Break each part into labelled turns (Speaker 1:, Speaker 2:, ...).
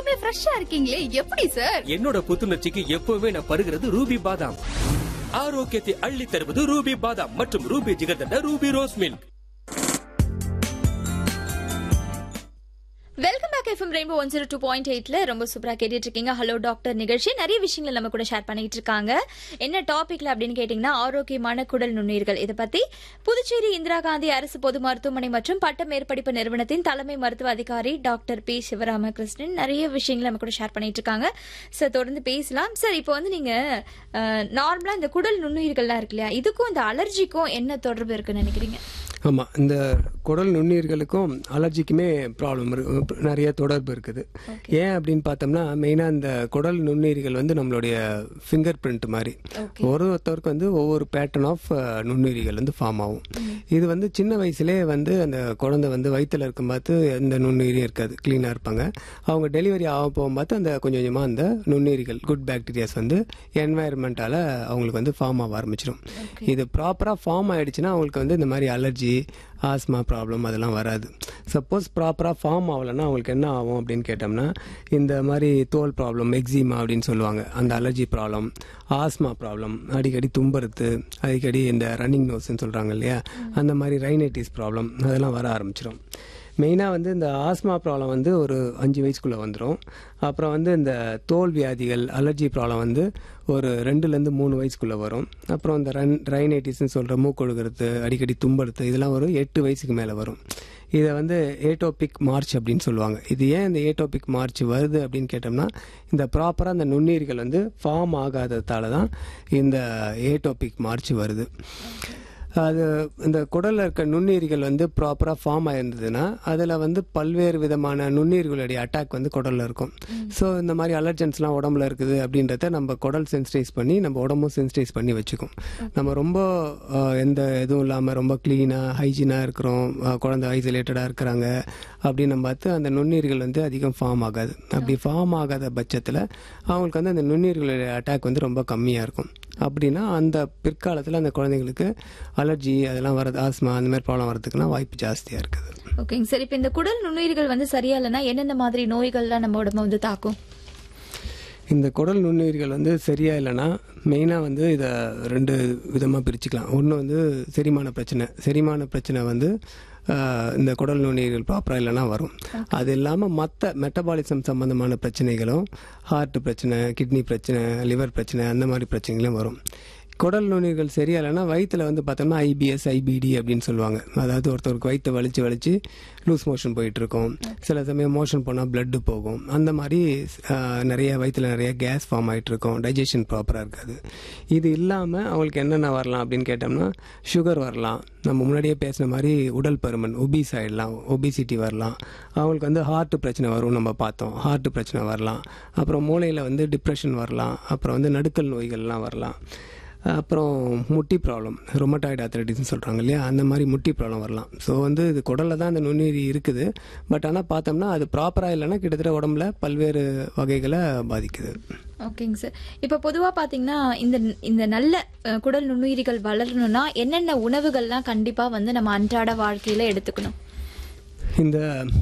Speaker 1: எப்பவுமே ஃப்ரெஷ்ஷா இருக்கீங்களே எப்படி சார்
Speaker 2: என்னோட புத்துணர்ச்சிக்கு எப்பவுமே நான் பருகிறது ரூபி பாதாம் ஆரோக்கியத்தை அள்ளி தருவது ரூபி பாதாம் மற்றும் Ruby jigarthanda Ruby rose milk
Speaker 3: welcome back FM Rainbow one zero two point எயிட்ல ரொம்ப சூப்பரா கேட்டுட்டு இருக்கீங்க ஹலோ டாக்டர் நிகழ்ச்சி நிறைய விஷயங்கள் நம்ம கூட ஷேர் பண்ணிட்டு இருக்காங்க என்ன டாபிக்ல அப்படின்னு கேட்டீங்கன்னா ஆரோக்கியமான குடல் நுண்ணுயிர்கள் இதை பத்தி புதுச்சேரி இந்திரா காந்தி அரசு பொது மருத்துவமனை மற்றும் பட்ட மேற்படிப்பு நிறுவனத்தின் தலைமை மருத்துவ அதிகாரி டாக்டர் பி சிவராமகிருஷ்ணன் நிறைய விஷயங்களை நம்ம கூட ஷேர் பண்ணிட்டு இருக்காங்க சார் தொடர்ந்து பேசலாம் சார் இப்போ வந்து நீங்க நார்மலா இந்த குடல் நுண்ணுயிர்கள்லாம் இருக்கு இல்லையா இதுக்கும் இந்த அலர்ஜிக்கும் என்ன தொடர்பு இருக்குன்னு நினைக்கிறீங்க
Speaker 4: ஆமாம் இந்த குடல் நுண்ணுயிர்களுக்கும் அலர்ஜிக்குமே ப்ராப்ளம் இருக்கு நிறைய தொடர்பு இருக்குது ஏன் அப்படின்னு பார்த்தோம்னா மெயினாக இந்த குடல் நுண்ணுயிர்கள் வந்து நம்மளுடைய ஃபிங்கர் பிரிண்ட் மாதிரி ஒரு ஒருத்தருக்கு வந்து ஒவ்வொரு பேட்டர்ன் ஆஃப் நுண்ணுயிரிகள் வந்து ஃபார்ம் ஆகும் இது வந்து சின்ன வயசுலேயே வந்து அந்த குழந்தை வந்து வயிற்றில் இருக்கும் பார்த்து எந்த நுண்ணுயிரியும் இருக்காது க்ளீனாக இருப்பாங்க அவங்க டெலிவரி ஆக போகும் பார்த்து அந்த கொஞ்சம் கொஞ்சமாக அந்த நுண்ணுயிரிகள் குட் பாக்டீரியாஸ் வந்து என்வாயர்மெண்ட்டால் அவங்களுக்கு வந்து ஃபார்ம் ஆக ஆரம்பிச்சிடும் இது ப்ராப்பராக ஃபார்ம் ஆயிடுச்சுன்னா அவங்களுக்கு வந்து இந்த மாதிரி அலர்ஜி ஆஸ்மா ப்ராப்ளம் அதெல்லாம் வராது சப்போஸ் ப்ராப்பராக ஃபார்ம் ஆகலைன்னா அவங்களுக்கு என்ன ஆகும் அப்படின்னு கேட்டோம்னா இந்த மாதிரி தோல் ப்ராப்ளம் எக்ஸிமா அப்படின்னு சொல்லுவாங்க அந்த அலர்ஜி ப்ராப்ளம் ஆஸ்மா ப்ராப்ளம் அடிக்கடி தும்புறது அடிக்கடி இந்த ரன்னிங் நோஸ்ன்னு சொல்கிறாங்க இல்லையா அந்த மாதிரி ரைனைட்டிஸ் ப்ராப்ளம் அதெல்லாம் வர ஆரம்பிச்சிடும் மெயினாக வந்து இந்த ஆஸ்மா ப்ராப்ளம் வந்து ஒரு அஞ்சு வயசுக்குள்ளே வந்துடும் அப்புறம் வந்து இந்த தோல் வியாதிகள் அலர்ஜி ப்ராப்ளம் வந்து ஒரு ரெண்டுலேருந்து மூணு வயசுக்குள்ளே வரும் அப்புறம் இந்த ரன் ரைனைட்டிஸ்னு சொல்கிற மூக்கொழுகிறது அடிக்கடி தும்படுத்து இதெல்லாம் ஒரு எட்டு வயசுக்கு மேலே வரும் இதை வந்து ஏட்டோபிக் மார்ச் அப்படின்னு சொல்லுவாங்க இது ஏன் இந்த ஏட்டோபிக் மார்ச் வருது அப்படின்னு கேட்டோம்னா இந்த ப்ராப்பராக இந்த நுண்ணுயிர்கள் வந்து ஃபார்ம் ஆகாததால தான் இந்த ஏட்டோபிக் மார்ச் வருது அது இந்த குடலில் இருக்க நுண்ணுயிர்கள் வந்து ப்ராப்பராக ஃபார்ம் ஆயிருந்ததுன்னா அதில் வந்து பல்வேறு விதமான நுண்ணுயிர்களுடைய அட்டாக் வந்து குடலில் இருக்கும் ஸோ இந்த மாதிரி அலர்ஜன்ஸ்லாம் உடம்புல இருக்குது அப்படின்றத நம்ம குடல் சென்சிடைஸ் பண்ணி நம்ம உடம்பும் சென்சிடைஸ் பண்ணி வச்சுக்கும் நம்ம ரொம்ப அஹ், எந்த இதுவும் இல்லாமல் ரொம்ப க்ளீனாக ஹைஜீனாக இருக்கிறோம் அஹ், குழந்தை ஐசோலேட்டடாக இருக்கிறாங்க அப்படின்னு நம்ம பார்த்து அந்த நுண்ணுயிர்கள் வந்து அதிகம் ஃபார்ம் ஆகாது அப்படி ஃபார்ம் ஆகாத பட்சத்தில் அவங்களுக்கு வந்து அந்த நுண்ணுயிர்களுடைய அட்டாக் வந்து ரொம்ப கம்மியாக இருக்கும் அப்படின்னா அந்த பிற்காலத்தில் அந்த குழந்தைங்களுக்கு அலர்ஜி அதெல்லாம் வரது ஆஸ்மா அந்த மாதிரி ப்ராப்ளம் வரதுக்குலாம் வாய்ப்பு ஜாஸ்தியாக இருக்குது
Speaker 3: ஓகேங்க சார் இப்போ இந்த குடல் நுண்ணுயிர்கள் வந்து சரியா இல்லைன்னா என்னென்ன மாதிரி நோய்கள்லாம் நம்ம உடம்ப வந்து தாக்கும்
Speaker 4: இந்த குடல் நுண்ணுயிர்கள் வந்து சரியா இல்லைன்னா மெயினாக வந்து இதை ரெண்டு விதமாக பிரிச்சுக்கலாம் ஒன்று வந்து செரிமான பிரச்சனை செரிமான பிரச்சனை வந்து ஆஹ், இந்த குடல் நுண்ணுயிர்கள் ப்ராப்பராக இல்லைன்னா வரும் அது இல்லாமல் மற்ற மெட்டபாலிசம் சம்பந்தமான பிரச்சனைகளும் ஹார்ட் பிரச்சனை கிட்னி பிரச்சனை லிவர் பிரச்சனை அந்த மாதிரி பிரச்சனைகளும் வரும் குடல் நுண்ணுயிர்கள் சரியாலைன்னா வயிற்றுல வந்து பார்த்தோம்னா ஐபிஎஸ் ஐபிடி அப்படின்னு சொல்லுவாங்க அதாவது ஒருத்தருக்கு வயிற்று வலிச்சு வலிச்சு லூஸ் மோஷன் போயிட்டு இருக்கும் சில சமயம் மோஷன் போனால் பிளட்டு போகும் அந்த மாதிரி ஆஹ், நிறைய வயிற்றுல நிறைய கேஸ் ஃபார்ம் ஆகிட்டு இருக்கும் டைஜஷன் ப்ராப்பராக இருக்காது இது இல்லாமல் அவங்களுக்கு என்னென்ன வரலாம் அப்படின்னு கேட்டோம்னா சுகர் வரலாம் நம்ம முன்னாடியே பேசின மாதிரி உடல் பருமன் ஒபீஸ் ஆகிடலாம் ஒபிசிட்டி வரலாம் அவங்களுக்கு வந்து ஹார்ட் பிரச்சனை வரும் நம்ம பார்த்தோம் ஹார்ட் பிரச்சனை வரலாம் அப்புறம் மூளையில் வந்து டிப்ரெஷன் வரலாம் அப்புறம் வந்து நடுக்கல் நோய்கள்லாம் வரலாம் அப்புறம் முட்டி ப்ராப்ளம் ரொமட்டாய்டு ஆத்தரைட்டிஸ்னு சொல்கிறாங்க இல்லையா அந்த மாதிரி முட்டி ப்ராப்ளம் வரலாம் ஸோ வந்து இது குடலில் தான் அந்த நுண்ணுயிரி இருக்குது பட் ஆனால் பார்த்தோம்னா அது ப்ராப்பராக இல்லைன்னா கிட்டத்தட்ட உடம்புல பல்வேறு வகைகளை பாதிக்குது
Speaker 3: ஓகேங்க சார் இப்போ பொதுவா பாத்தீங்கன்னா இந்த இந்த நல்ல அஹ், குடல் நுண்ணுயிரிகள் வளரணும்னா என்னென்ன உணவுகள்லாம் கண்டிப்பா வந்து நம்ம அன்றாட வாழ்க்கையில எடுத்துக்கணும்
Speaker 4: இந்த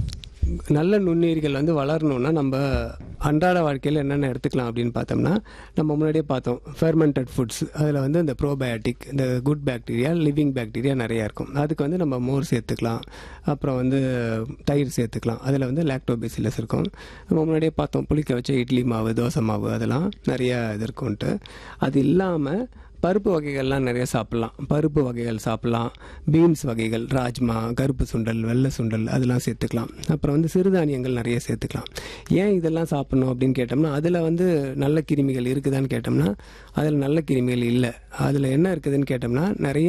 Speaker 4: நல்ல நுண்ணுயிர்கள் வந்து வளரணும்னா நம்ம அன்றாட வாழ்க்கையில் என்னென்ன எடுத்துக்கலாம் அப்படின்னு பார்த்தோம்னா நம்ம முன்னாடியே பார்த்தோம் ஃபெர்மெண்டட் ஃபுட்ஸ் அதில் வந்து இந்த ப்ரோபயோட்டிக் இந்த குட் பாக்டீரியா லிவிங் பாக்டீரியா நிறையா இருக்கும் அதுக்கு வந்து நம்ம மோர் சேர்த்துக்கலாம் அப்புறம் வந்து தயிர் சேர்த்துக்கலாம் அதில் வந்து லாக்டோபேசிலஸ் இருக்கும் நம்ம முன்னாடியே பார்த்தோம் புளிக்க வச்ச இட்லி மாவு தோசை மாவு அதெல்லாம் நிறைய இது இருக்கும்ன்ட்டு அது இல்லாமல் பருப்பு வகைகள்லாம் நிறைய சாப்பிடலாம் பருப்பு வகைகள் சாப்பிடலாம் பீன்ஸ் வகைகள் ராஜ்மா கருப்பு சுண்டல் வெள்ளை சுண்டல் அதெல்லாம் சேர்த்துக்கலாம் அப்புறம் வந்து சிறுதானியங்கள் நிறைய சேர்த்துக்கலாம் ஏன் இதெல்லாம் சாப்பிடணும் அப்படின்னு கேட்டோம்னா அதில் வந்து நல்ல கிருமிகள் இருக்குதான்னு கேட்டோம்னா அதில் நல்ல கிருமிகள் இல்லை அதில் என்ன இருக்குதுன்னு கேட்டோம்னா நிறைய